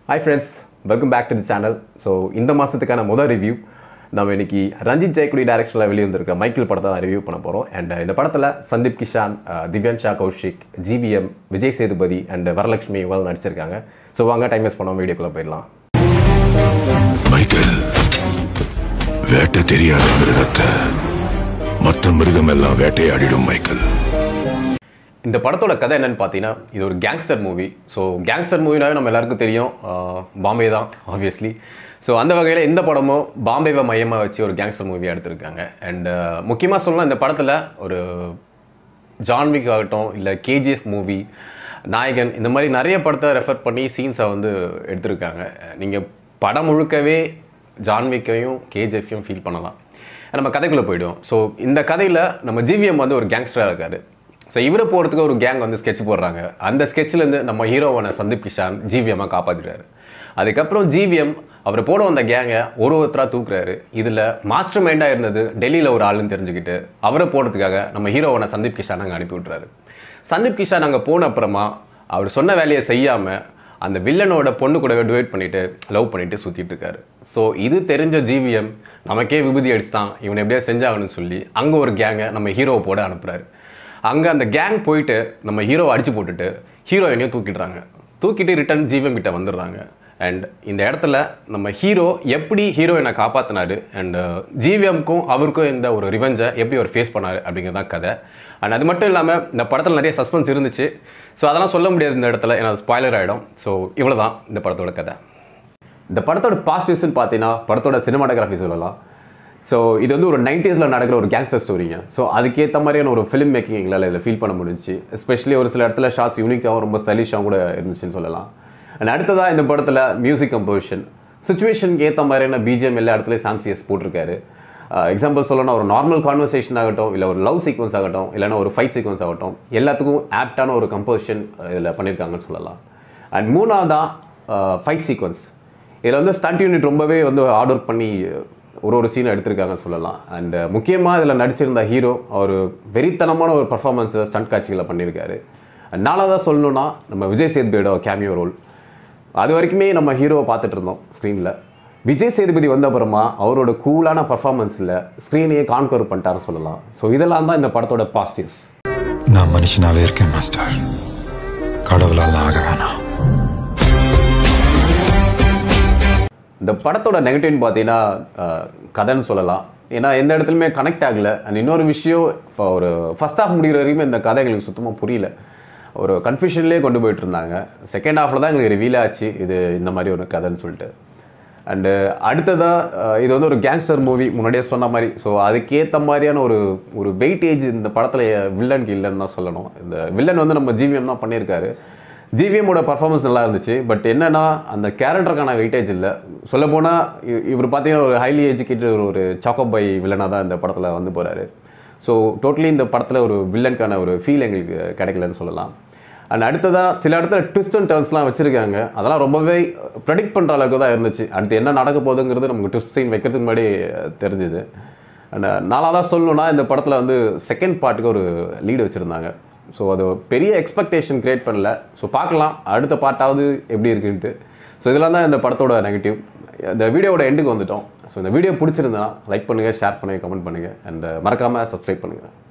hi friends welcome back to the channel so இந்த மாதத்துக்கான முதல் ரிவ்யூ நம்ம இன்னைக்கு ரஞ்சித் ஜெயக்குடி டைரக்ஷனில் வெளிவந்திருக்க மைக்கேல் படத்தை தான் ரிவ்யூ பண்ண போகிறோம் அண்ட் இந்த படத்தில் சந்தீப் கிஷான் அஹ், திவ்யான்ஷா கௌஷிக் ஜிவிஎம் விஜய் சேதுபதி அண்ட் வரலட்சுமி இவங்க நடிச்சிருக்காங்க ஸோ வாங்க டைம் வேஸ்ட் பண்ணாமல் வீடியோக்குள்ளே போயிடலாம் மைக்கேல் வேட்டை தெரியாத மிருகத்தை மற்ற மிருகம் எல்லாம் வேட்டையாடிடும் மைக்கேல் இந்த படத்தோட கதை என்னன்னு பார்த்தீங்கன்னா இது ஒரு கேங்ஸ்டர் மூவி ஸோ கேங்ஸ்டர் மூவினாவே நம்ம எல்லாருக்கும் தெரியும் ஆஹ், பாம்பே தான் ஆப்வியஸ்லி ஸோ அந்த வகையில் இந்த படமும் பாம்பேவை மையமாக வச்சு ஒரு கேங்ஸ்டர் மூவி எடுத்திருக்காங்க அண்ட் முக்கியமாக சொல்லலாம் இந்த படத்தில் ஒரு ஜான்விக் ஆகட்டும் இல்லை கேஜிஎஃப் மூவி நாயகன் இந்த மாதிரி நிறைய படத்தை ரெஃபர் பண்ணி சீன்ஸை வந்து எடுத்திருக்காங்க நீங்கள் படம் முழுக்கவே ஜான்விக்கையும் கேஜிஎஃப்பையும் ஃபீல் பண்ணலாம் நம்ம கதைக்குள்ளே போயிடுவோம் ஸோ இந்த கதையில் நம்ம ஜிவிஎம் வந்து ஒரு கேங்ஸ்டராக இருக்காரு ஸோ இவரை போகிறதுக்கு ஒரு கேங் வந்து ஸ்கெட்ச் போடுறாங்க அந்த ஸ்கெட்ச்லேருந்து நம்ம ஹீரோவான சந்தீப் கிஷான் ஜிவிஎம்மாக காப்பாற்றிடுறாரு அதுக்கப்புறம் ஜிவிஎம் அவர் போட வந்த கேங்கை ஒரு ஒருத்தராக தூக்குறாரு இதில் மாஸ்டர் மைண்டாக இருந்தது டெல்லியில் ஒரு ஆளுன்னு தெரிஞ்சுக்கிட்டு அவரை போடுறதுக்காக நம்ம ஹீரோவான சந்தீப் கிஷான் அங்கே அனுப்பி விட்றாரு சந்தீப் கிஷான் அங்கே போன அப்புறமா அவர் சொன்ன வேலையை செய்யாமல் அந்த வில்லனோட பொண்ணு கூடவே டுவேட் பண்ணிட்டு லவ் பண்ணிட்டு சுற்றிட்டு இருக்காரு ஸோ இது தெரிஞ்ச ஜிவிஎம் நமக்கே விபூதி அடிச்சுட்டான் இவனை எப்படியா செஞ்சாகணும்னு சொல்லி அங்கே ஒரு கேங்கை நம்ம ஹீரோவை போட அனுப்புறாரு அங்கே அந்த கேங் போயிட்டு நம்ம ஹீரோவை அடிச்சு போட்டுட்டு ஹீரோயினையும் தூக்கிடுறாங்க தூக்கிட்டு ரிட்டன் ஜிவிஎம் கிட்ட வந்துடுறாங்க அண்ட் இந்த இடத்துல நம்ம ஹீரோ எப்படி ஹீரோயினை காப்பாற்றினாரு அண்ட் ஜிவிஎம்க்கும் அவருக்கும் இந்த ஒரு ரிவெஞ்சை எப்படி அவர் ஃபேஸ் பண்ணாரு அப்படிங்கிறது தான் கதை அண்ட் அது மட்டும் இல்லாமல் இந்த படத்தில் நிறைய சஸ்பென்ஸ் இருந்துச்சு ஸோ அதெல்லாம் சொல்ல முடியாது இந்த இடத்துல ஏன்னா ஸ்பாய்லர் ஆகிடும் ஸோ இவ்வளோ தான் இந்த படத்தோட கதை இந்த படத்தோட பாசிட்டிவ்ஸ்னு பார்த்தீங்கன்னா படத்தோட சினிமாட்டோகிராஃபி சொல்லலாம் ஸோ இது வந்து ஒரு நைன்டிஸில் நடக்கிற ஒரு கேங்ஸ்டர் ஸ்டோரிங்க ஸோ அதுக்கேற்ற மாதிரியான ஒரு ஃபிலிம் மேக்கிங் எங்களால் இதில் ஃபீல் பண்ண முடிஞ்சுச்சு எஸ்பெஷலி ஒரு சில இடத்துல ஷார்ட்ஸ் யூனிக்காகவும் ரொம்ப ஸ்டைலிஷாகவும் கூட இருந்துச்சுன்னு சொல்லலாம் அண்ட் அடுத்ததாக இந்த படத்தில் மியூசிக் கம்போசிஷன் சுச்சுவேஷனுக்கு ஏற்ற மாதிரியான பிஜிஎம் எல்லா இடத்துலையும் சாம்சிஎஸ் போட்டிருக்காரு எக்ஸாம்பிள் சொல்லணும்னா ஒரு நார்மல் கான்வர்சேஷன் ஆகட்டும் இல்லை ஒரு லவ் சீக்வன்ஸ் ஆகட்டும் இல்லைன்னா ஒரு ஃபைட் சீக்வன்ஸ் ஆகட்டும் எல்லாத்துக்கும் ஆப்டான ஒரு கம்போசிஷன் இதில் பண்ணியிருக்காங்கன்னு சொல்லலாம் அண்ட் மூணாவதாக ஃபைட் சீக்வன்ஸ் இதில் வந்து ஸ்டண்ட் யூனிட் ரொம்பவே வந்து ஹார்ட் ஒர்க் பண்ணி ஒரு ஒரு சீனை எடுத்திருக்காங்கன்னு சொல்லலாம் அண்ட் முக்கியமாக இதில் நடிச்சிருந்த ஹீரோ அவர் வெறித்தனமான ஒரு பர்ஃபார்மன்ஸை ஸ்டண்ட் காட்சிகளை பண்ணியிருக்காரு And நாலாவதா சொல்லணும்னா நம்ம விஜய் சேதுபதியோட கேமியோ ரோல் அது வரைக்குமே நம்ம ஹீரோவை பார்த்துட்டு இருந்தோம் ஸ்க்ரீனில் விஜய் சேதுபதி வந்த அப்புறமா அவரோட கூலான பர்ஃபார்மன்ஸில் ஸ்க்ரீனையே கான்கவர் பண்ணிட்டாருன்னு சொல்லலாம் ஸோ இதெல்லாம் தான் இந்த படத்தோட பாசிட்டிவ்ஸ் நான் மனுஷனாவே இருக்கேன் மாஸ்டர் கடவுளால் ஆக வேணாம் இந்த படத்தோட நெகட்டிவ்னு பார்த்தீங்கன்னா அஹ், கதைன்னு சொல்லலாம் ஏன்னா எந்த இடத்துலையுமே கனெக்ட் ஆகலை அண்ட் இன்னொரு விஷயம் இப்போ ஒரு ஃபஸ்ட் ஹாஃப் முடிகிற வரைக்கும் இந்த கதை எங்களுக்கு சுத்தமாக புரியல ஒரு கன்ஃபியூஷன்லேயே கொண்டு போயிட்டு இருந்தாங்க செகண்ட் ஹாஃபில் தான் எங்களுக்கு ரிவீல் ஆச்சு இது இந்த மாதிரி ஒரு கதைன்னு சொல்லிட்டு அண்டு அடுத்ததாக இது வந்து ஒரு கேங்ஸ்டர் மூவி முன்னாடியே சொன்ன மாதிரி ஸோ அதுக்கேற்ற மாதிரியான ஒரு ஒரு வெயிட்டேஜ் இந்த படத்தில் வில்லனுக்கு இல்லைன்னு தான் சொல்லணும் இந்த வில்லன் வந்து நம்ம ஜிவிஎம் தான் பண்ணியிருக்காரு ஜிவிஎம்மோட பர்ஃபார்மன்ஸ் நல்லா இருந்துச்சு பட் என்னன்னா அந்த கேரக்டருக்கான வெயிட்டேஜ் இல்லை சொல்லப்போனால் இவர் பார்த்தீங்கன்னா ஒரு ஹைலி எஜுகேட்டட் ஒரு ஒரு சாக்கோ பை வில்லனாக தான் இந்த படத்தில் வந்து போகிறாரு ஸோ டோட்டலி இந்த படத்தில் ஒரு வில்லனுக்கான ஒரு ஃபீல் எங்களுக்கு கிடைக்கலன்னு சொல்லலாம் அண்ட் அடுத்ததாக சில இடத்துல ட்விஸ்ட் அண்ட் டர்ன்ஸ்லாம் வச்சுருக்காங்க அதெல்லாம் ரொம்பவே ப்ரெடிக்ட் பண்ணுற அளவுக்கு தான் இருந்துச்சு அடுத்து என்ன நடக்க போகுதுங்கிறது நமக்கு ட்விஸ்ட் சீன் வைக்கிறதுக்கு முன்னாடி தெரிஞ்சுது அண்ட் நாலாவதாக சொல்லணும்னா இந்த படத்தில் வந்து செகண்ட் பார்ட்டுக்கு ஒரு லீடு வச்சுருந்தாங்க ஸோ அது பெரிய எக்ஸ்பெக்டேஷன் கிரியேட் பண்ணல ஸோ பார்க்கலாம் அடுத்த பார்ட்டாவது எப்படி இருக்குன்ட்டு ஸோ இதெல்லாம் தான் இந்த படத்தோட நெகட்டிவ் இந்த வீடியோவோட எண்டுக்கு வந்துட்டோம் ஸோ இந்த வீடியோ பிடிச்சிருந்தா லைக் பண்ணுங்கள் ஷேர் பண்ணுங்கள் கமெண்ட் பண்ணுங்கள் அண்ட் மறக்காமல் சப்ஸ்கிரைப் பண்ணுங்கள்